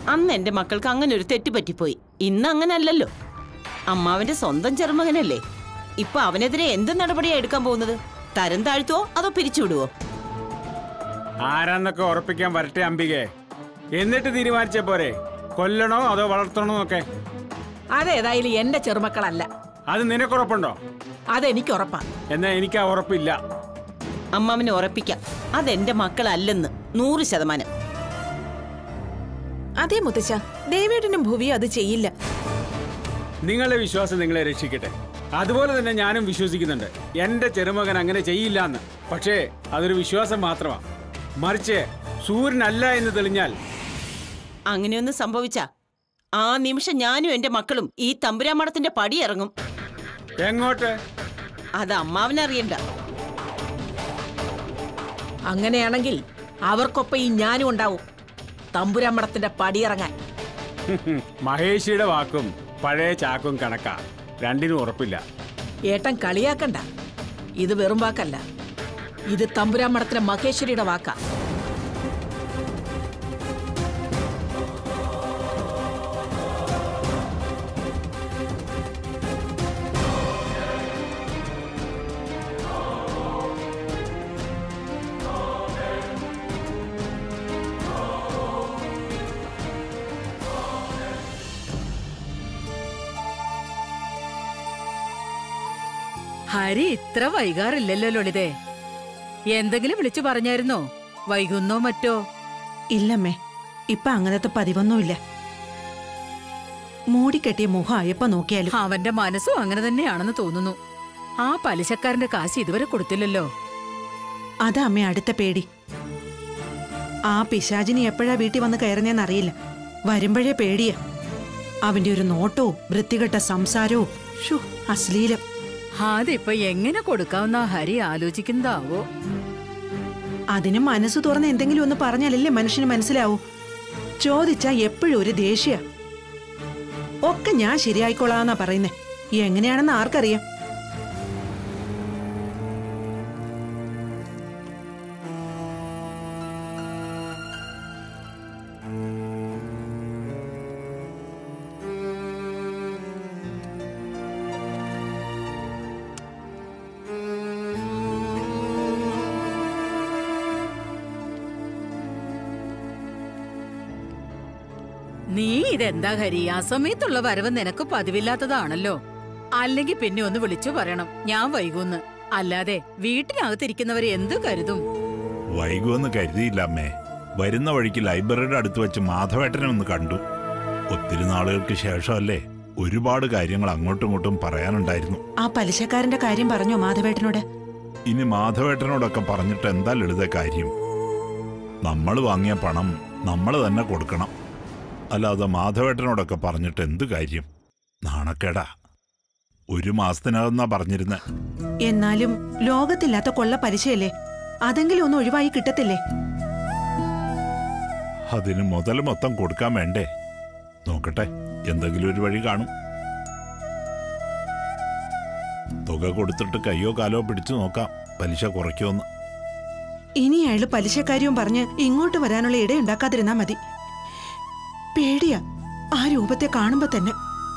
അന്ന് എന്റെ മക്കൾക്ക് അങ്ങനെ ഒരു തെറ്റ് പറ്റിപ്പോയി ഇന്ന് അങ്ങനെ അല്ലല്ലോ അമ്മാവന്റെ സ്വന്തം ചെറുമകനല്ലേ ഇപ്പൊ അവനെതിരെ എന്ത് നടപടിയാ എടുക്കാൻ പോകുന്നത് തരം താഴ്ത്തുവോ അതോ പിരിച്ചുവിടുവോ ആരാന്നൊക്കെ ഉറപ്പിക്കാൻ വരട്ടെ അംബികെ എന്നിട്ട് തീരുമാനിച്ച പോരെ കൊല്ലണോ അതോ വളർത്തണോ എന്നൊക്കെ അതേതായാലും എന്റെ ചെറുമക്കളല്ല അത് നിനക്കുറപ്പുണ്ടോ അതെനിക്ക് ഉറപ്പാ എന്നാ എനിക്ക് ആ ഉറപ്പില്ല അമ്മാവനെ ഉറപ്പിക്കാം അതെന്റെ മക്കളല്ലെന്ന് നൂറ് ശതമാനം അതെ മുത്തച്ഛ ദേവേട്ടനും ഭുവിയും അത് ചെയ്യില്ല നിങ്ങളുടെ വിശ്വാസം നിങ്ങളെ രക്ഷിക്കട്ടെ അതുപോലെ തന്നെ ഞാനും വിശ്വസിക്കുന്നുണ്ട് എന്റെ ചെറുമകൻ അങ്ങനെ ചെയ്യില്ല എന്ന് പക്ഷേ അതൊരു വിശ്വാസം മാത്രമാ മറിച്ച് സൂര്യനല്ല എന്ന് തെളിഞ്ഞാൽ അങ്ങനെയൊന്ന് സംഭവിച്ച ആ നിമിഷം ഞാനും എന്റെ മക്കളും ഈ തമ്പുരാമടത്തിന്റെ പടി ഇറങ്ങും എങ്ങോട്ട് അത് അമ്മാവനറിയണ്ട അങ്ങനെയാണെങ്കിൽ അവർക്കൊപ്പം ഈ ഞാനും ഉണ്ടാവും തമ്പുരാമടത്തിന്റെ പടിയിറങ്ങാൻ മഹേഷിയുടെ വാക്കും പഴയ ചാക്കും കണക്കാ രണ്ടിനും ഉറപ്പില്ല ഏട്ടൻ കളിയാക്കണ്ട ഇത് വെറും വാക്കല്ല ഇത് തമ്പുരാമടത്തിലെ മഹേശ്വരിയുടെ വാക്കാ ഹരി ഇത്ര വൈകാറില്ലല്ലോ ലളിതേ എന്തെങ്കിലും വിളിച്ചു പറഞ്ഞായിരുന്നോ വൈകുന്നോ മറ്റോ ഇല്ലമ്മേ ഇപ്പൊ അങ്ങനത്തെ പതിവൊന്നുമില്ല മൂടിക്കെട്ടിയ മുഖം അയപ്പ നോക്കിയാലും അവന്റെ മനസ്സും അങ്ങനെ തന്നെയാണെന്ന് തോന്നുന്നു ആ പലിശക്കാരന്റെ കാശ് ഇതുവരെ കൊടുത്തില്ലല്ലോ അതാ അമ്മ അടുത്ത പേടി ആ പിശാചിനി എപ്പോഴാ വീട്ടിൽ വന്ന് കയറുന്നേന്നറിയില്ല വരുമ്പോഴേ പേടിയാ അവന്റെ ഒരു നോട്ടവും വൃത്തികെട്ട സംസാരവും ഷു അശ്ലീലം അതിപ്പോ എങ്ങനെ കൊടുക്കാവുന്ന ഹരി ആലോചിക്കുന്നതാവോ അതിന് മനസ്സ് തുറന്ന് എന്തെങ്കിലും ഒന്ന് പറഞ്ഞാലല്ലേ മനുഷ്യന് മനസ്സിലാവൂ ചോദിച്ചാ എപ്പോഴും ഒരു ദേഷ്യ ഒക്കെ ഞാൻ ശരിയായിക്കോളാന്നാ പറയുന്നേ എങ്ങനെയാണെന്ന് ആർക്കറിയാം നീ ഇതെന്താ ഹരി ആ സമയത്തുള്ള വരവ് നിനക്ക് പതിവില്ലാത്തതാണല്ലോ അല്ലെങ്കിൽ പിന്നെ ഒന്ന് വിളിച്ചു പറയണം ഞാൻ വൈകൂന്ന് അല്ലാതെ വീട്ടിനകത്തിരിക്കുന്നവരെ എന്തു കരുതും വൈകുമെന്ന് കരുതിയില്ല അമ്മേ വരുന്ന വഴിക്ക് ലൈബ്രറിയുടെ അടുത്ത് വെച്ച് മാധവേട്ടനെ ഒന്ന് കണ്ടു ഒത്തിരി നാളുകൾക്ക് ശേഷമല്ലേ ഒരുപാട് കാര്യങ്ങൾ അങ്ങോട്ടും ഇങ്ങോട്ടും പറയാനുണ്ടായിരുന്നു ആ പലിശക്കാരന്റെ കാര്യം പറഞ്ഞോ മാധവേട്ടനോട് ഇനി മാധവേട്ടനോടൊക്കെ പറഞ്ഞിട്ട് എന്താ ലളിത കാര്യം നമ്മൾ വാങ്ങിയ പണം നമ്മൾ തന്നെ കൊടുക്കണം അല്ലാതെ മാധവേട്ടനോടൊക്കെ പറഞ്ഞിട്ട് എന്ത് കാര്യം നാണക്കേടാ ഒരു മാസത്തിനകന്നാ പറഞ്ഞിരുന്നെ എന്നാലും ലോകത്തില്ലാത്ത കൊള്ള പലിശയല്ലേ അതെങ്കിലും ഒന്ന് ഒഴിവായി കിട്ടത്തില്ലേ അതിന് മുതൽ മൊത്തം കൊടുക്കാൻ വേണ്ടേ നോക്കട്ടെ എന്തെങ്കിലും ഒരു വഴി കാണും തുക കൊടുത്തിട്ട് കയ്യോ കാലോ പിടിച്ചു നോക്കാം പലിശ കുറയ്ക്കുമെന്ന് ഇനി അയാള് പലിശക്കാര്യവും പറഞ്ഞ് ഇങ്ങോട്ട് വരാനുള്ള ഇടയുണ്ടാക്കാതിരുന്നാ മതി പേടിയാ ആ രൂപത്തെ കാണുമ്പോ തന്നെ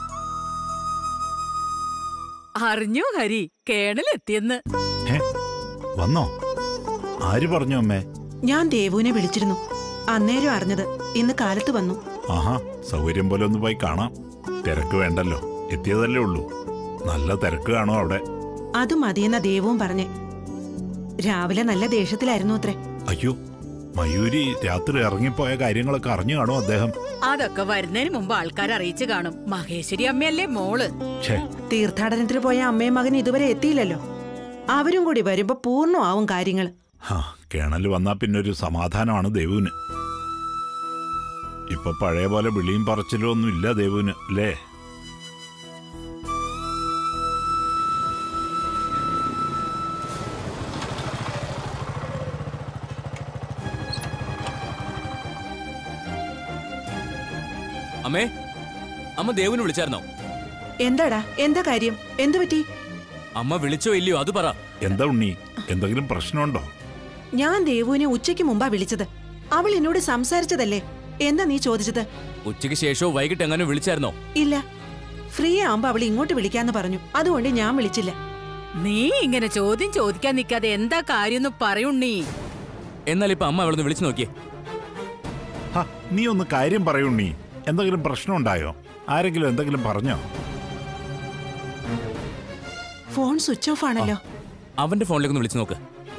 അറിഞ്ഞോ ഹരി കേണലെത്തിയെന്ന് ഏ വന്നോ ആര് പറഞ്ഞു അമ്മേ ഞാൻ ദേവുവിനെ വിളിച്ചിരുന്നു അന്നേരം അറിഞ്ഞത് ഇന്ന് കാലത്ത് വന്നു ആഹാ സൗകര്യം പോലെ ഒന്ന് പോയി കാണാം തിരക്ക് വേണ്ടല്ലോ എത്തിയതല്ലേ ഉള്ളൂ നല്ല തിരക്ക് കാണോ അവിടെ അത് മതിയെന്ന ദേവവും പറഞ്ഞേ രാവിലെ നല്ല ദേഷ്യത്തിലായിരുന്നു അത്രേ അയ്യോ മയൂരി രാത്രി ഇറങ്ങിപ്പോയ കാര്യങ്ങളൊക്കെ അറിഞ്ഞു കാണോ അദ്ദേഹം അതൊക്കെ വരുന്നതിന് മുമ്പ് ആൾക്കാർ അറിയിച്ചു കാണും മഹേശ്വരി അമ്മയല്ലേ മോള് ഛേ തീർത്ഥാടനത്തിന് പോയ അമ്മയും മകൻ ഇതുവരെ എത്തിയില്ലല്ലോ അവരും കൂടി വരുമ്പോ പൂർണ്ണമാവും കാര്യങ്ങൾ ഹാ കേണൽ വന്നാ പിന്നെ ഒരു സമാധാനമാണ് ദേവുവിന് ഇപ്പൊ പഴയ പോലെ വിളിയും പറച്ചിലും ഒന്നും ഇല്ല ദേവുവിന് അല്ലേ അമ്മേ അമ്മ ദേവന് വിളിച്ചായിരുന്നോ എന്താടാ എന്താ കാര്യം എന്തു പറ്റി അമ്മ വിളിച്ചോ ഇല്ലയോ അത് പറ എന്താ ഉണ്ണി എന്തെങ്കിലും പ്രശ്നമുണ്ടോ ഞാൻ ദേവുവിനെ ഉച്ചയ്ക്ക് മുമ്പാ വിളിച്ചത് അവൾ എന്നോട് സംസാരിച്ചതല്ലേ എന്താ നീ ചോദിച്ചത് ഉച്ചയ്ക്ക് ശേഷവും വൈകിട്ട് എങ്ങാനും വിളിച്ചായിരുന്നോ ഇല്ല ഫ്രീ ആവുമ്പോ അവൾ ഇങ്ങോട്ട് വിളിക്കാന്ന് പറഞ്ഞു അതുകൊണ്ട് ഞാൻ വിളിച്ചില്ല നീ ഇങ്ങനെ ചോദ്യം ചോദിക്കാൻ നിൽക്കാതെ എന്താ കാര്യമെന്ന് പറയുണ്ണീ എന്നാൽ ഇപ്പൊ അമ്മ അവളൊന്ന് വിളിച്ചു നോക്കിയേ ഹ, നീ ഒന്ന് കാര്യം പറയൂണ്ണി എന്തെങ്കിലും പ്രശ്നം ഉണ്ടായോ ആരെങ്കിലും എന്തെങ്കിലും പറഞ്ഞോ ഫോൺ സ്വിച്ച് ഓഫ് ആണല്ലോ അവന്റെ ഫോണിലേക്ക് ഒന്ന് വിളിച്ചു നോക്ക്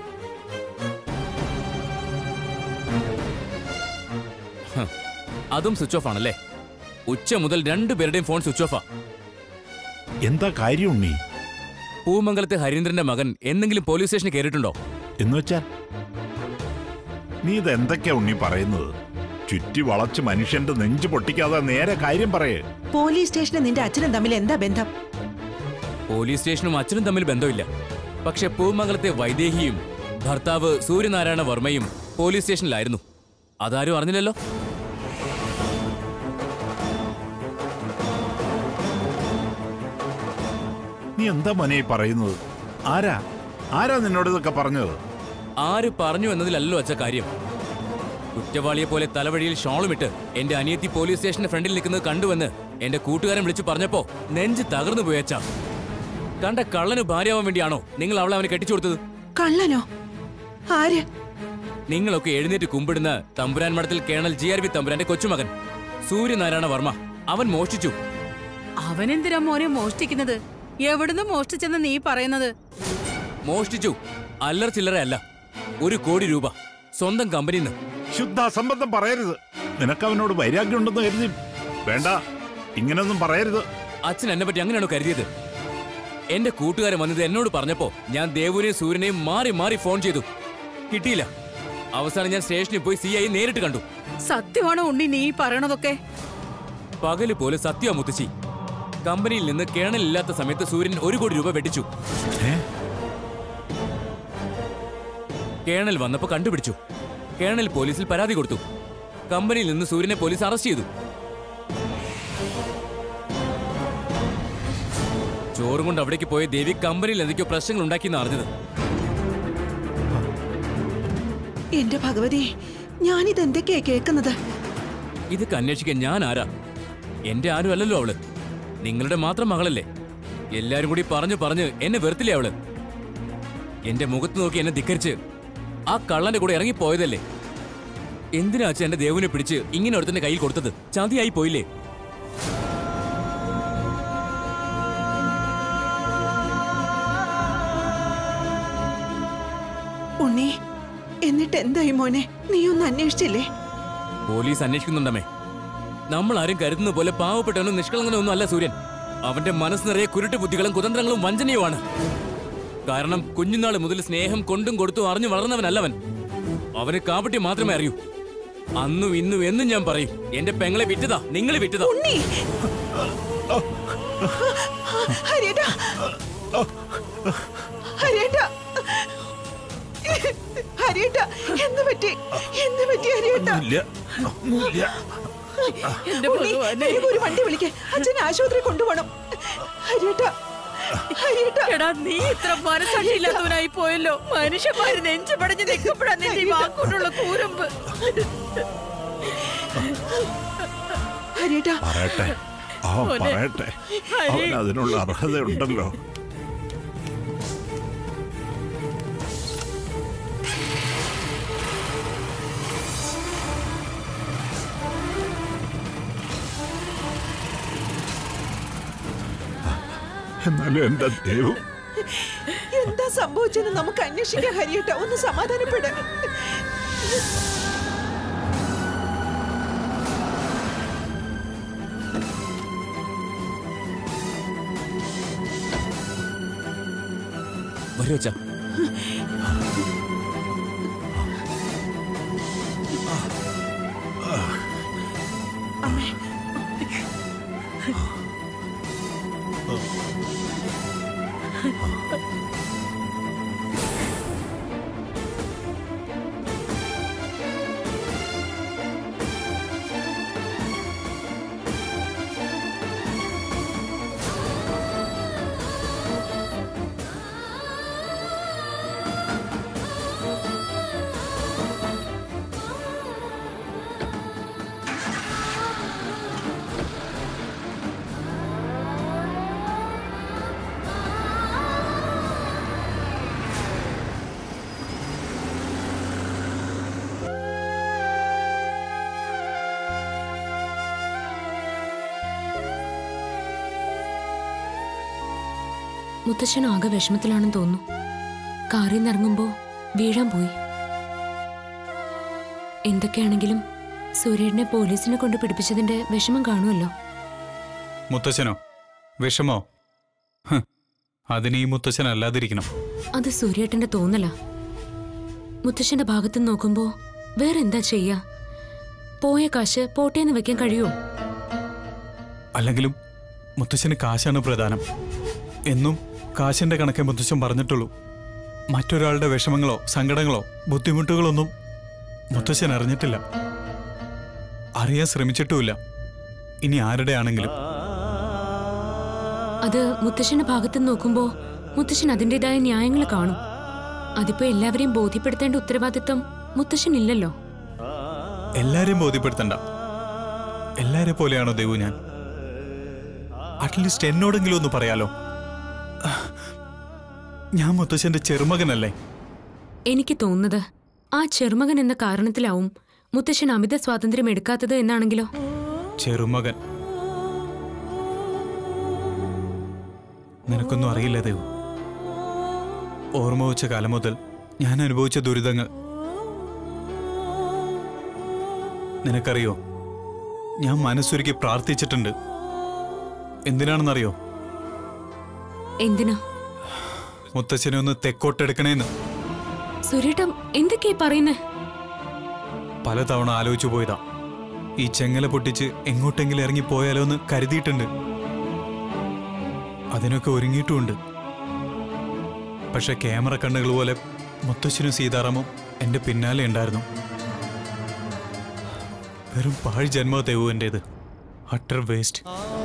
ഹ്, അതും സ്വിച്ച് ഓഫ് ആണല്ലേ ഉച്ച മുതൽ രണ്ടുപേരുടെയും ഫോൺ സ്വിച്ച് ഓഫാ എന്താ കാര്യം ഉണ്ണി പൂമംഗലത്തെ ഹരീന്ദ്രന്റെ മകൻ എന്തെങ്കിലും പോലീസ് സ്റ്റേഷനിൽ കയറിയിട്ടുണ്ടോ എന്ന് വെച്ചാൽ നീ ഇത് എന്തൊക്കെയാ ഉണ്ണി പറയുന്നത് ചുറ്റി വളച്ച് മനുഷ്യന്റെ നെഞ്ചു പൊട്ടിക്കാതെ നേരെ കാര്യം പറയേ പോലീസ് സ്റ്റേഷനും നിന്റെ അച്ഛനും തമ്മിൽ എന്താ ബന്ധം പോലീസ് സ്റ്റേഷനും അച്ഛനും തമ്മിൽ ബന്ധമില്ല പക്ഷെ പൂമംഗലത്തെ വൈദേഹിയും ഭർത്താവ് സൂര്യനാരായണ വർമ്മയും പോലീസ് സ്റ്റേഷനിലായിരുന്നു അതാരും അറിഞ്ഞില്ലല്ലോ നീ എന്താ മോനെ ഈ പറയുന്നത് ആരാ ആരാ നിന്നോട് ഇതൊക്കെ പറഞ്ഞത് ആര് പറഞ്ഞു എന്നതിലല്ലോ അച്ഛ കാര്യം കുറ്റവാളിയെ പോലെ തലവഴിയിൽ ഷോളുമിട്ട് എന്റെ അനിയത്തി പോലീസ് സ്റ്റേഷന്റെ ഫ്രണ്ടിൽ നിൽക്കുന്നത് കണ്ടുവെന്ന് എന്റെ കൂട്ടുകാരൻ വിളിച്ചു പറഞ്ഞപ്പോ നെഞ്ച് തകർന്നു പോയച്ച കണ്ട കള്ളന് ഭാര്യയാവാൻ വേണ്ടിയാണോ നിങ്ങൾ അവളെ അവന് കെട്ടിച്ചു കൊടുത്തത് കള്ളനോ ആര് നിങ്ങളൊക്കെ എഴുന്നേറ്റ് കുമ്പിടുന്ന തമ്പുരാൻ മഠത്തിൽ കേണൽ ജി ആർ വി തമ്പുരാന്റെ കൊച്ചുമകൻ സൂര്യനാരായണ വർമ്മ അവൻ മോഷ്ടിച്ചു അവനെന്തിനാ മോനെ മോഷ്ടിക്കുന്നത് എവിടുന്ന് മോഷ്ടിച്ചെന്ന് നീ പറയുന്നത് മോഷ്ടിച്ചു അല്ലറ ചില്ലറ അല്ല ഒരു കോടി രൂപ സ്വന്തം കമ്പനിന്ന് ശുദ്ധ അസംബന്ധം പറയരുത് നിനക്ക് അവനോട് വൈരാഗ്യം ഉണ്ടെന്ന് കരുതി വേണ്ട ഇങ്ങനൊന്നും പറയരുത് അച്ഛൻ എന്നെ പറ്റി അങ്ങനെയാണോ കരുതിയത് എന്റെ കൂട്ടുകാരൻ വന്നത് എന്നോട് പറഞ്ഞപ്പോ ഞാൻ ദേവുനെയും സൂര്യനെയും മാറി മാറി ഫോൺ ചെയ്തു കിട്ടിയില്ല അവസാനം ഞാൻ സ്റ്റേഷനിൽ പോയി സി ഐ നേരിട്ട് കണ്ടു സത്യമാണോ ഉണ്ണി നീ പറയണതൊക്കെ പകല് പോലെ സത്യ മുത്തശ്ശി കമ്പനിയിൽ നിന്ന് കേണൽ ഇല്ലാത്ത സമയത്ത് സൂര്യൻ ഒരു കോടി രൂപ വെട്ടിച്ചു ഏ? കേണൽ വന്നപ്പോ കണ്ടുപിടിച്ചു കേണൽ പോലീസിൽ പരാതി കൊടുത്തു കമ്പനിയിൽ നിന്ന് സൂര്യനെ പോലീസ് അറസ്റ്റ് ചെയ്തു ചോറും കൊണ്ട് അവിടേക്ക് പോയ ദേവി കമ്പനിയിൽ എന്തൊക്കെയോ പ്രശ്നങ്ങൾ ഉണ്ടാക്കിയെന്ന് അറിഞ്ഞത് എന്റെ ഭഗവതി ഞാനിത് എന്തൊക്കെയാ കേൾക്കുന്നത് ഇതൊക്കെ അന്വേഷിക്കാൻ ഞാൻ ആരാ എന്റെ ആരും അല്ലല്ലോ അവള് നിങ്ങളുടെ മാത്രം മകളല്ലേ എല്ലാരും കൂടി പറഞ്ഞു പറഞ്ഞ് എന്നെ വെറുത്തില്ലേ അവള് എന്റെ മുഖത്ത് നോക്കി എന്നെ ധിക്കരിച്ച് ആ കള്ളന്റെ കൂടെ ഇറങ്ങിപ്പോയതല്ലേ എന്തിനാ അച്ഛൻ എന്റെ ദേവുനെ പിടിച്ച് ഇങ്ങനെ ഒരുത്തന്റെ കയ്യിൽ കൊടുത്തത് ചതിയായി പോയില്ലേ ഉണ്ണി എന്നിട്ട് എന്തായി മോനെ നീ ഒന്ന് അന്വേഷിച്ചില്ലേ പോലീസ് അന്വേഷിക്കുന്നുണ്ടമ്മേ നമ്മൾ ആരും കരുതുന്ന പോലെ പാവപ്പെട്ടവനും നിഷ്കളങ്കനൊന്നും അല്ല സൂര്യൻ അവന്റെ മനസ്സ് നിറയെ കുരുട്ട് ബുദ്ധികളും കുതന്ത്രങ്ങളും വഞ്ചനയുമാണ് കാരണം കുഞ്ഞുനാൾ മുതൽ സ്നേഹം കൊണ്ടും കൊടുത്തും അറിഞ്ഞു വളർന്നവനല്ലവൻ അവന് കാപട്യം മാത്രമേ അറിയൂ അന്നും ഇന്നും എന്നും ഞാൻ പറയും എന്റെ പെങ്ങളെ വിറ്റതാ നിങ്ങൾ വിറ്റതാ ഉണ്ണി ഹരിയേട്ടാ ഹരിയേട്ടാ ഹരിയേട്ടാ എന്ത് പറ്റി എന്ത് പറ്റി ഹരിയേട്ടാ ഒന്നുമില്ല ഒന്നുമില്ല എന്റെ ഉണ്ണി, ഭഗവാനെ. വേഗം ഒരു വണ്ടി വിളിക്കേ അച്ഛനെ ആശുപത്രി കൊണ്ടുപോകണം ഹരിയേട്ടാ ഹരിയേട്ടാ എടാ നീ ഇത്ര മനസ്സാക്ഷിയില്ലാത്തവനായി പോയല്ലോ മനുഷ്യന്മാര് നെഞ്ചു പടഞ്ഞ് നിൽക്കപ്പെടാൻ നിന്റെ ഈ വാക്കുകൊണ്ടുള്ള കൂരമ്പ് ഹരിയേട്ടാ പറയട്ടെ അവൻ മോനെ. പറയട്ടെ ഹരി. അവൻ അതിനുള്ള അർഹതയുണ്ടല്ലോ എന്നാലും എന്റെ ദൈവം എന്താ സംഭവിച്ചെന്ന് നമുക്ക് അന്വേഷിക്കാം ഹരിയേട്ടാ ഒന്ന് സമാധാനപ്പെട വരൂ അച്ഛാ അമ്മേ മുത്തശ്ശൻ ആകെ വിഷമത്തിലാണെന്ന് തോന്നുന്നു കാറിൽ നിന്ന് ഇറങ്ങുമ്പോ വീഴാൻ പോയി എന്തൊക്കെയാണെങ്കിലും സൂര്യനെ പോലീസിനെ കൊണ്ട് പിടിപ്പിച്ചതിന്റെ വിഷമം കാണുമല്ലോ മുത്തശ്ശനോ വിഷമോ ഹ്, അതിന് ഈ മുത്തശ്ശൻ അല്ലാതിരിക്കണം അത് സൂര്യേട്ടന്റെ തോന്നലാ മുത്തശ്ശന്റെ ഭാഗത്ത് നോക്കുമ്പോ വേറെ എന്താ ചെയ്യാ പോയ കാശ് പോട്ടേന്ന് വെക്കാൻ കഴിയുമോ അല്ലെങ്കിലും മുത്തശ്ശന് കാശാണ് പ്രധാനം എന്നും കാശിന്റെ കണക്കേ മുത്തശ്ശൻ പറഞ്ഞിട്ടുള്ളൂ മറ്റൊരാളുടെ വിഷമങ്ങളോ സങ്കടങ്ങളോ ബുദ്ധിമുട്ടുകളൊന്നും മുത്തശ്ശൻ അറിഞ്ഞിട്ടില്ല അറിയാൻ ശ്രമിച്ചിട്ടുമില്ല ഇനി ആരുടെ ആണെങ്കിലും അത് മുത്തശ്ശന്റെ ഭാഗത്ത് നോക്കുമ്പോ മുത്തശ്ശൻ അതിൻ്റെതായ ന്യായങ്ങൾ കാണും അതിപ്പോ എല്ലാവരെയും ബോധ്യപ്പെടുത്തേണ്ട ഉത്തരവാദിത്വം മുത്തശ്ശനില്ലല്ലോ എല്ലാരെയും ബോധ്യപ്പെടുത്തണ്ട എല്ലാരെ പോലെയാണോ ദേവു ഞാൻ അറ്റ്ലീസ്റ്റ് എന്നോടെങ്കിലും ഒന്ന് പറയാലോ ഞാൻ മുത്തശ്ശന്റെ ചെറുമകനല്ലേ എനിക്ക് തോന്നുന്നത് ആ ചെറുമകൻ എന്ന കാരണത്തിലാവും മുത്തശ്ശൻ അമിത സ്വാതന്ത്ര്യം എടുക്കാത്തത് എന്നാണെങ്കിലോ ചെറുമകൻ നിനക്കൊന്നും അറിയില്ല ദേവു ഓർമ്മ വെച്ച കാലം മുതൽ ഞാൻ അനുഭവിച്ച ദുരിതങ്ങൾ നിനക്കറിയോ ഞാൻ മനസ്സൊരുക്കി പ്രാർത്ഥിച്ചിട്ടുണ്ട് എന്തിനാണെന്നറിയോ എന്തിനാ മുത്തച്ഛനെ ഒന്ന് തെക്കോട്ടെടുക്കണേന്ന് സുരേട്ടം എന്തൊക്കെയാ പറയുന്നേ പലതവണ ആലോചിച്ചു പോയതാ ഈ ചെങ്ങല പൊട്ടിച്ച് എങ്ങോട്ടെങ്കിലും ഇറങ്ങി പോയാലോ എന്ന് കരുതിയിട്ടുണ്ട് അതിനൊക്കെ ഒരുങ്ങിയിട്ടുമുണ്ട് പക്ഷെ ക്യാമറ കണ്ണുകൾ പോലെ മുത്തശ്ശനും സീതാറാമും എന്റെ പിന്നാലെ ഉണ്ടായിരുന്നു വെറും പാഴ് ജന്മ തെവു എന്റേത് അട്ടർ വേസ്റ്റ്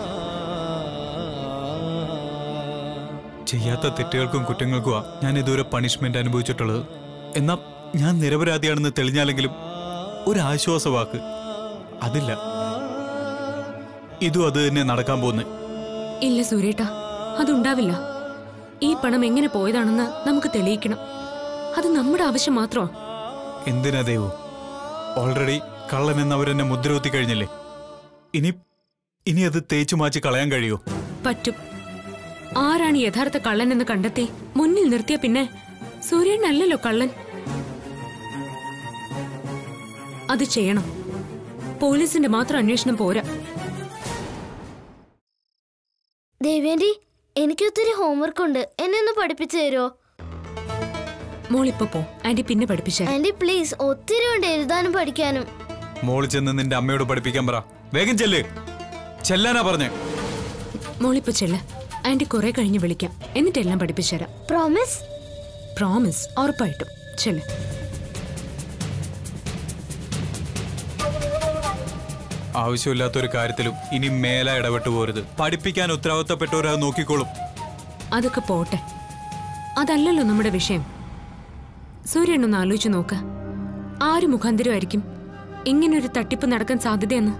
ചെയ്യാത്ത തെറ്റുകൾക്കും കുറ്റങ്ങൾക്കുമാ ഞാൻ ഇതുവരെ പണിഷ്മെന്റ് അനുഭവിച്ചിട്ടുള്ളത് എന്നാ ഞാൻ നിരപരാധിയാണെന്ന് തെളിഞ്ഞാലെങ്കിലും ഒരു ആശ്വാസ വാക്ക് അതില്ല ഇതും അത് തന്നെ നടക്കാൻ പോകുന്നത് ഇല്ല സുരേട്ട അതുണ്ടാവില്ല ഈ പണം എങ്ങനെ പോയതാണെന്ന് നമുക്ക് തെളിയിക്കണം അത് നമ്മുടെ ആവശ്യം മാത്രമാ എന്തിനാ ദേവു ഓൾറെഡി കള്ളൻ എന്നവരെന്നെ മുദ്രകുത്തി കഴിഞ്ഞില്ലേ ഇനി ഇനി അത് തേച്ചു മാച്ച് കളയാൻ കഴിയോ പറ്റും ആരാണ് യഥാർത്ഥ കള്ളൻ എന്ന് കണ്ടെത്തി മുന്നിൽ നിർത്തിയ പിന്നെ സൂര്യനല്ലല്ലോ കള്ളൻ അത് ചെയ്യണം പോലീസിന്റെ മാത്രം അന്വേഷണം പോരാ ദേവേന്റി എനിക്കൊത്തിരി ഹോംവർക്ക് ഉണ്ട് എന്നെ ഒന്ന് പഠിപ്പിച്ചു തരുമോ മോളിപ്പോ പോ ആന്റി പിന്നെ പഠിപ്പിച്ചേ ആന്റി പ്ലീസ് ഒത്തിരി ഉണ്ട് എഴുതാനും പഠിക്കാനും മോള് ചെന്ന് നിന്റെ അമ്മയോട് പഠിപ്പിക്കാൻ പറ വേഗം ചെല്ല് ചെല്ലാനാ പറഞ്ഞേ മോളിപ്പോ ചെല്ല ആന്റി കുറെ കഴിഞ്ഞ് വിളിക്കാം എന്നിട്ടെല്ലാം പഠിപ്പിച്ചുതരാം പ്രോമിസ് പ്രോമിസ് ഉറപ്പായിട്ടും ചെല്ല് ആവശ്യമില്ലാത്തൊരു കാര്യത്തിലും ഇനി മേല ഇടപെട്ടു പോരുത് പഠിപ്പിക്കാൻ ഉത്തരവാദിത്തപ്പെട്ടവരത് നോക്കിക്കോളും അതൊക്കെ പോട്ടെ അതല്ലല്ലോ നമ്മുടെ വിഷയം സൂര്യൻ ഒന്ന് ആലോചിച്ച് നോക്ക ആര് മുഖാന്തരമായിരിക്കും ഇങ്ങനൊരു തട്ടിപ്പ് നടക്കാൻ സാധ്യതയെന്ന്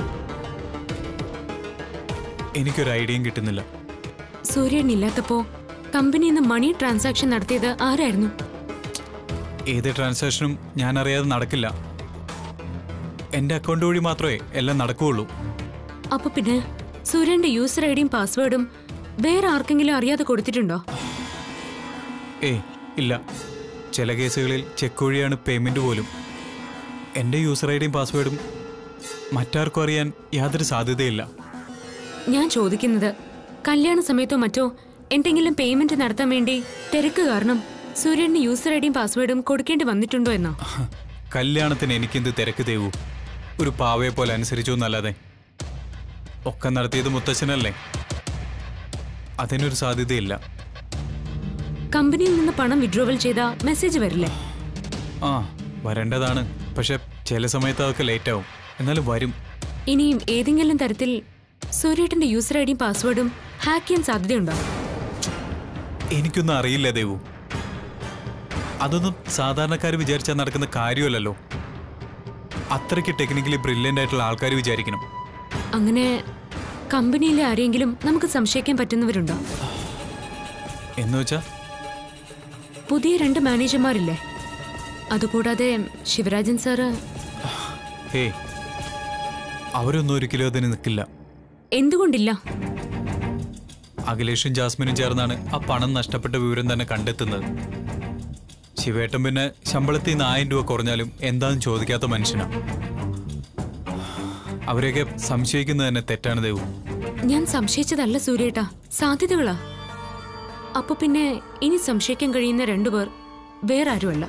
എനിക്കൊരു ഐഡിയയും കിട്ടുന്നില്ല സൂര്യൻ ഇല്ലാത്തപ്പോ കമ്പനിയിൽ നിന്ന് മണി ട്രാൻസാക്ഷൻ നടത്തിയത് ആരായിരുന്നു ഏത് ട്രാൻസാക്ഷനും ഞാൻ അറിയാതെ നടക്കില്ല എന്റെ അക്കൗണ്ട് വഴി മാത്രമേ എല്ലാം നടക്കുകയുള്ളൂ അപ്പൊ പിന്നെ സൂര്യന്റെ യൂസർ ഐഡിയും പാസ്വേഡും വേറെ ആർക്കെങ്കിലും അറിയാതെ കൊടുത്തിട്ടുണ്ടോ ഏയ് ഇല്ല ചില കേസുകളിൽ ചെക്ക് വഴിയാണ് പേയ്മെന്റ് പോലും എൻ്റെ യൂസർ ഐഡിയും പാസ്വേഡും മറ്റാർക്കും അറിയാൻ യാതൊരു സാധ്യതയില്ല ഞാൻ ചോദിക്കുന്നത് കല്യാണ സമയത്തോ മറ്റോ എന്തെങ്കിലും പേയ്മെന്റ് നടത്താൻ വേണ്ടി തിരക്ക് കാരണം സൂര്യന് യൂസർ ഐഡിയും പാസ്വേഡും കൊടുക്കേണ്ടി വന്നിട്ടുണ്ടോ എന്നോ കല്യാണത്തിന് എനിക്കെന്ത് തിരക്ക് തേവൂ ഒരു പാവയെ പോലെ അനുസരിച്ചു എന്നല്ലാതെ ഒക്കെ നടത്തിയത് മുത്തച്ഛനല്ലേ അതിനൊരു സാധ്യതയില്ല കമ്പനിയിൽ നിന്ന് പണം വിഡ്രോവൽ ചെയ്ത മെസ്സേജ് വരില്ലേ ആ വരേണ്ടതാണ് പക്ഷെ ചില സമയത്ത് അതൊക്കെ ലേറ്റ് ആവും എന്നാലും വരും ഇനിയും ഏതെങ്കിലും തരത്തിൽ സൂര്യേട്ടന്റെ യൂസർ ഐഡിയും പാസ്വേഡും ഹാക്ക് ചെയ്യാൻ സാധ്യതയുണ്ടോ എനിക്കൊന്നും അറിയില്ല ദേവു അതൊന്നും സാധാരണക്കാർ വിചാരിച്ചാൽ നടക്കുന്ന കാര്യമല്ലല്ലോ അത്രയ്ക്ക് ടെക്നിക്കലി ബ്രില്യൻ്റ് ആയിട്ടുള്ള ആൾക്കാർ വിചാരിക്കണം അങ്ങനെ കമ്പനിയിലെ ആരെങ്കിലും നമുക്ക് സംശയിക്കാൻ പറ്റുന്നവരുണ്ടോ എന്ന് വെച്ചാ പുതിയ രണ്ട് മാനേജർമാരില്ലേ അതുകൂടാതെ ശിവരാജൻ സാറ് ഹേ അവരൊന്നും ഒരിക്കലും അതിന് നിൽക്കില്ല എന്തുകൊണ്ടില്ല അഖിലേഷും ജാസ്മിനും ചേർന്നാണ് ആ പണം നഷ്ടപ്പെട്ട വിവരം തന്നെ കണ്ടെത്തുന്നത് ശിവേട്ടൻ പിന്നെ ശമ്പളത്തിൽ നിന്ന് ആയിരം രൂപ കുറഞ്ഞാലും എന്താണെന്ന് ചോദിക്കാത്ത മനുഷ്യനാ അവരെയൊക്കെ സംശയിക്കുന്നത് തന്നെ തെറ്റാണ് ദേവു ഞാൻ സംശയിച്ചതല്ല സൂര്യേട്ടാ സാധ്യതകളാ അപ്പൊ പിന്നെ ഇനി സംശയിക്കാൻ കഴിയുന്ന രണ്ടുപേർ വേറെ ആരുമല്ല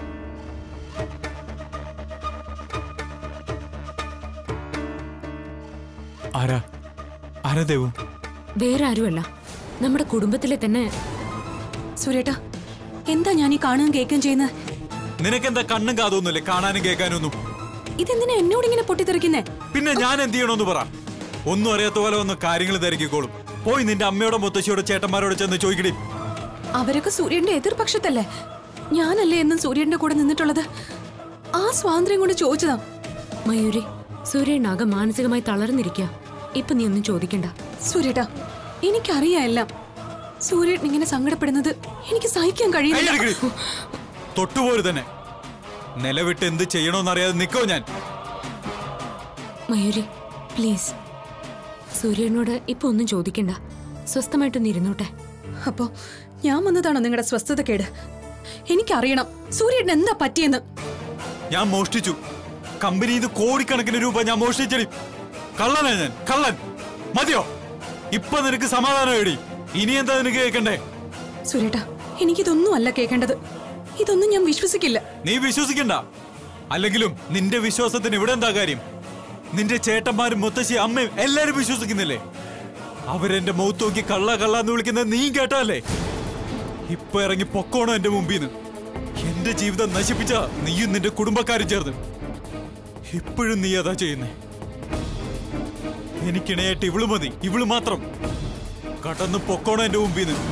ആരാ ആരാ ദേവു വേറെ ആരുമല്ല നമ്മുടെ കുടുംബത്തിലെ തന്നെ സുരേട്ടാ എന്താ ഞാൻ ഈ കാണുകയും കേൾക്കുകയും ചെയ്യുന്നത് നിനക്കെന്താ കണ്ണും കാതൊന്നുമില്ലേ കാണാനും കേൾക്കാനും ഒന്നും ഇതെന്തിനാ എന്നോട് ഇങ്ങനെ പൊട്ടിത്തെറിക്കുന്നേ പിന്നെ ഞാൻ എന്ത് ചെയ്യണമെന്ന് പറ ഒന്നും അറിയാത്ത പോലെ ഒന്ന് കാര്യങ്ങൾ തിരക്കിക്കോളും പോയി നിന്റെ അമ്മയോടും മുത്തശ്ശിയോടും ചേട്ടന്മാരോട് ചെന്ന് ചോദിക്കടി അവരൊക്കെ സൂര്യന്റെ എതിർപക്ഷത്തല്ലേ ഞാനല്ലേ എന്നും സൂര്യന്റെ കൂടെ നിന്നിട്ടുള്ളത് ആ സ്വാതന്ത്ര്യം കൊണ്ട് ചോദിച്ചതാ മയൂരി സൂര്യനാകെ മാനസികമായി തളർന്നിരിക്കുക ഇപ്പൊ നീ ഒന്നും ചോദിക്കണ്ട സൂര്യേട്ടാ എനിക്കറിയാം എല്ലാം സൂര്യൻ ഇങ്ങനെ സങ്കടപ്പെടുന്നത് എനിക്ക് സഹിക്കാൻ കഴിയില്ല കൈയെടുക്കടി. തൊട്ടുപോരു തന്നെ നിലവിട്ട് എന്ത് ചെയ്യണോന്നറിയാതെ നിക്കോ ഞാൻ മയൂരി പ്ലീസ് സൂര്യനോട് ഇപ്പൊ ഒന്നും ചോദിക്കണ്ട സ്വസ്ഥമായിട്ടൊന്ന് ഇരുന്നോട്ടെ അപ്പോ ഞാൻ വന്നതാണോ നിങ്ങളുടെ സ്വസ്ഥതക്കേട് എനിക്കറിയണം സൂര്യൻ എന്താ പറ്റിയെന്ന് ഞാൻ മോഷ്ടിച്ചു കമ്പനിയിൽ നിന്ന് കോടിക്കണക്കിന് രൂപ ഞാൻ മോഷ്ടിച്ചടി കള്ളനാ ഞാൻ കള്ളൻ മതിയോ ഇപ്പൊ നിനക്ക് സമാധാനം എടി ഇനി എന്താ നിനക്ക് കേൾക്കണ്ടേ സുരേട്ടാ എനിക്കിതൊന്നും അല്ല കേൾക്കേണ്ടത് ഇതൊന്നും ഞാൻ വിശ്വസിക്കില്ല നീ വിശ്വസിക്കണ്ട അല്ലെങ്കിലും നിന്റെ വിശ്വാസത്തിന് ഇവിടെ എന്താ കാര്യം നിന്റെ ചേട്ടന്മാരും മുത്തശ്ശി അമ്മയും എല്ലാരും വിശ്വസിക്കുന്നില്ലേ അവരെന്റെ മുഖത്ത് നോക്കി കള്ള കള്ള എന്ന് വിളിക്കുന്നത് നീ കേട്ടല്ലേ ഇപ്പൊ ഇറങ്ങി പൊക്കോണോ എന്റെ മുമ്പിൽ നിന്ന് എന്റെ ജീവിതം നശിപ്പിച്ച നീയും നിന്റെ കുടുംബക്കാരും ചേർന്ന് ഇപ്പോഴും നീ അതാ ചെയ്യുന്നേ എനിക്കിണയായിട്ട് ഇവള് മതി ഇവള് മാത്രം കടന്ന് പൊക്കോണോ എന്റെ മുമ്പിൽ നിന്ന്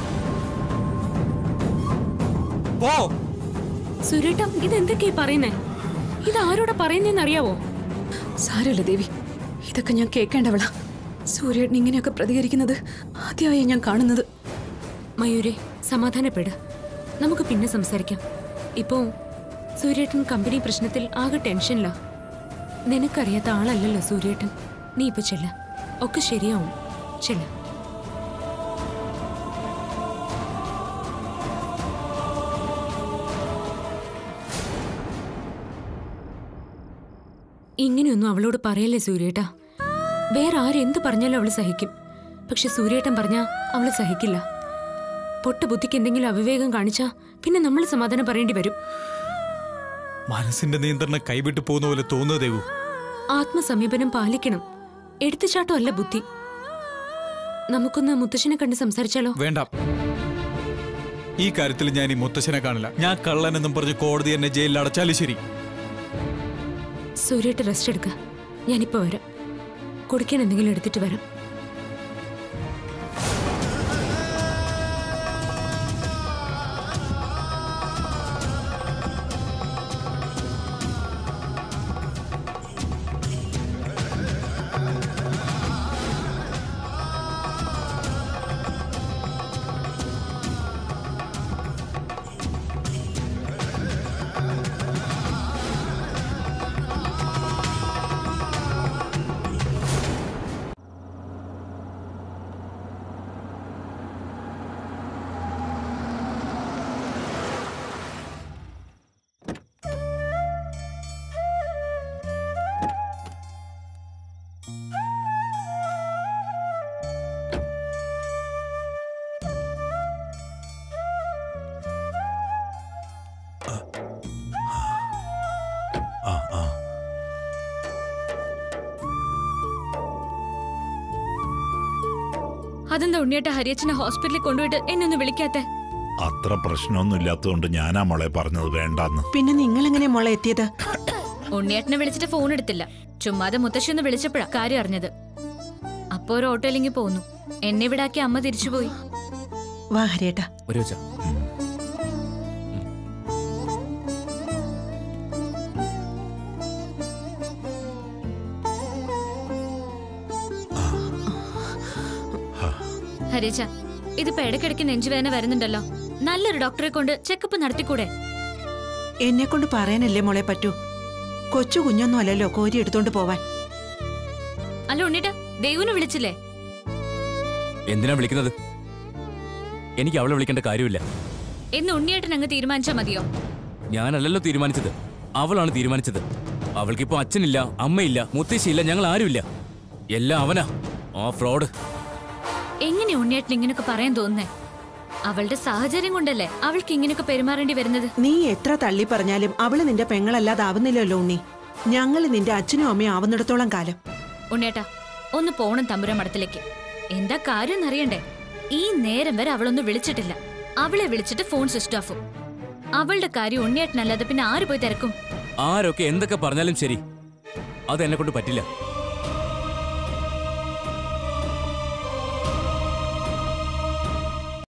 പോ സുരേട്ട ഇതെന്തൊക്കെയാ പറയുന്നേ ഇത് ആരോടാ പറയുന്നേന്ന് അറിയാവോ സാരമില്ല ദേവി ഇതൊക്കെ ഞാൻ കേൾക്കേണ്ടവളാ സൂര്യേട്ടൻ ഇങ്ങനെയൊക്കെ പ്രതികരിക്കുന്നത് ആദ്യമായി ഞാൻ കാണുന്നത് മയൂരി സമാധാനപ്പെട് നമുക്ക് പിന്നെ സംസാരിക്കാം ഇപ്പോ സൂര്യേട്ടൻ കമ്പനി പ്രശ്നത്തിൽ ആകെ ടെൻഷനില്ല നിനക്കറിയാത്ത ആളല്ലല്ലോ സൂര്യേട്ടൻ നീ ഇപ്പൊ ചെല്ല ഒക്കെ ശരിയാവും ചെല്ല ഇങ്ങനെയൊന്നും അവളോട് പറയല്ലേ സൂര്യേട്ടാ വേറെ ആരെന്ത് പറഞ്ഞാലും അവള് സഹിക്കും പക്ഷെ സൂര്യേട്ടൻ പറഞ്ഞാ അവള് സഹിക്കില്ല പൊട്ട ബുദ്ധിക്ക് എന്തെങ്കിലും അവിവേകം കാണിച്ചാ പിന്നെ നമ്മൾ സമാധാനം പറയേണ്ടി വരും മനസ്സിന്റെ നിയന്ത്രണം കൈവിട്ടു പോകുന്ന പോലെ തോന്നുക ദേവു ആത്മസമീപനം പാലിക്കണം എടുത്തുചാട്ടം അല്ല ബുദ്ധി നമുക്കൊന്ന് മുത്തശ്ശനെ കണ്ട് സംസാരിച്ചാലോ വേണ്ട ഈ കാര്യത്തിൽ ഞാൻ ഈ മുത്തശ്ശനെ കാണില്ല ഞാൻ കള്ളൻ എന്നും പറഞ്ഞ് കോടതി എന്നെ ജയിലിൽ അടച്ചാലും ശരി സൂര്യേട്ട് റെസ്റ്റ് എടുക്ക ഞാനിപ്പോ വരാം കുടിക്കാൻ എന്തെങ്കിലും എടുത്തിട്ട് വരാം ആ ആ അതെന്താ ഉണ്ണിയേട്ട ഹരിയച്ചനെ ഹോസ്പിറ്റലിൽ കൊണ്ടുപോയിട്ട് എന്നെ ഒന്ന് വിളിക്കാത്തെ അത്ര പ്രശ്നമൊന്നും ഇല്ലാത്തതുകൊണ്ട് ഞാനാ മോളെ പറഞ്ഞത് വേണ്ടാന്ന് പിന്നെ നിങ്ങൾ എങ്ങനെ മോളെ എത്തിയത് ഉണ്ണിയേട്ടനെ വിളിച്ചിട്ട് ഫോൺ എടുത്തില്ല ചുമ്മാതെ മുത്തശ്ശി ഒന്ന് വിളിച്ചപ്പോഴാ കാര്യം അറിഞ്ഞത് അപ്പോ ഒരു ഓട്ടോയിലെങ്കിൽ പോന്നു എന്നെ വിടാക്കി അമ്മ തിരിച്ചുപോയി വാ ഹരിയേട്ടാ ഒരു വെച്ചാ ഹരിയച്ച ഇതിപ്പോ ഇടയ്ക്കിടയ്ക്ക് നെഞ്ചുവേദന വരുന്നുണ്ടല്ലോ നല്ലൊരു ഡോക്ടറെ കൊണ്ട് ചെക്കപ്പ് നടത്തിക്കൂടെ എന്നെ കൊണ്ട് പറയാനല്ലേ മോളെ പറ്റൂ കൊച്ചു കുഞ്ഞൊന്നും അല്ലല്ലോ കോരി എടുത്തോണ്ട് പോവാൻ അല്ല ഉണ്ണിയേട്ട ദൈവനെ വിളിച്ചില്ലേ എന്തിനാ വിളിക്കുന്നത് എനിക്ക് അവളെ വിളിക്കേണ്ട കാര്യമില്ല എന്ന് ഉണ്ണിയേട്ടൻ അങ്ങ് തീരുമാനിച്ചാ മതിയോ ഞാനല്ലല്ലോ തീരുമാനിച്ചത് അവളാണ് തീരുമാനിച്ചത് അവൾക്കിപ്പോ അച്ഛനില്ല അമ്മയില്ല മുത്തശ്ശിയില്ല ഞങ്ങൾ ആരുമില്ല എല്ലാം അവനാ ആ ഫ്രോഡ് എങ്ങനെ ഉണ്ണിയേട്ടൻ ഇങ്ങനൊക്കെ പറയാൻ തോന്നുന്നേ അവളുടെ സാഹചര്യം കൊണ്ടല്ലേ അവൾക്ക് ഇങ്ങനെയൊക്കെ പെരുമാറേണ്ടി വരുന്നത് നീ എത്ര തള്ളി പറഞ്ഞാലും അവള് നിന്റെ പെങ്ങളല്ലാതാവുന്നില്ലല്ലോ ഉണ്ണി ഞങ്ങൾ നിന്റെ അച്ഛനും അമ്മയും ആവുന്നിടത്തോളം കാലം ഉണ്ണിയേട്ടാ ഒന്ന് പോണം തമ്പുരാൻ മഠത്തിലേക്ക് എന്താ കാര്യം എന്നറിയണ്ടേ ഈ നേരം വരെ അവളൊന്നും വിളിച്ചിട്ടില്ല അവളെ വിളിച്ചിട്ട് ഫോൺ സ്വിച്ച് ഓഫും അവളുടെ കാര്യം ഉണ്ണിയേട്ടനല്ലാതെ പിന്നെ ആര് പോയി തിരക്കും ആരൊക്കെ എന്തൊക്കെ പറഞ്ഞാലും ശരി അത് എന്നെ കൊണ്ട് പറ്റില്ല